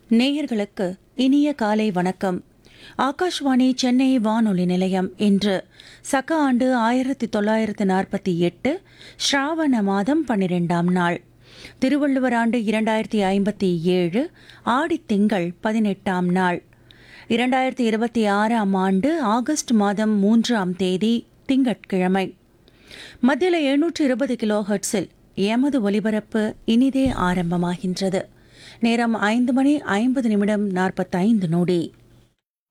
நேயர்களுக்கு இனிய காலை வணக்கம் ஆகாஷ்வாணி சென்னை வானொலி நிலையம் இன்று சக ஆண்டு ஆயிரத்தி தொள்ளாயிரத்து நாற்பத்தி எட்டு ஸ்ராவண மாதம் பன்னிரெண்டாம் நாள் திருவள்ளுவர் ஆண்டு இரண்டாயிரத்தி ஐம்பத்தி ஏழு ஆடித்திங்கள் பதினெட்டாம் நாள் இரண்டாயிரத்தி இருபத்தி ஆறாம் ஆண்டு ஆகஸ்ட் மாதம் மூன்றாம் தேதி திங்கட்கிழமை மத்தியில் எழுநூற்று இருபது கிலோ ஹெர்ட்ஸில் எமது ஒலிபரப்பு இனிதே ஆரம்பமாகின்றது நேரம் ஐந்து மணி ஐம்பது நிமிடம் நாற்பத்தைந்து நொடி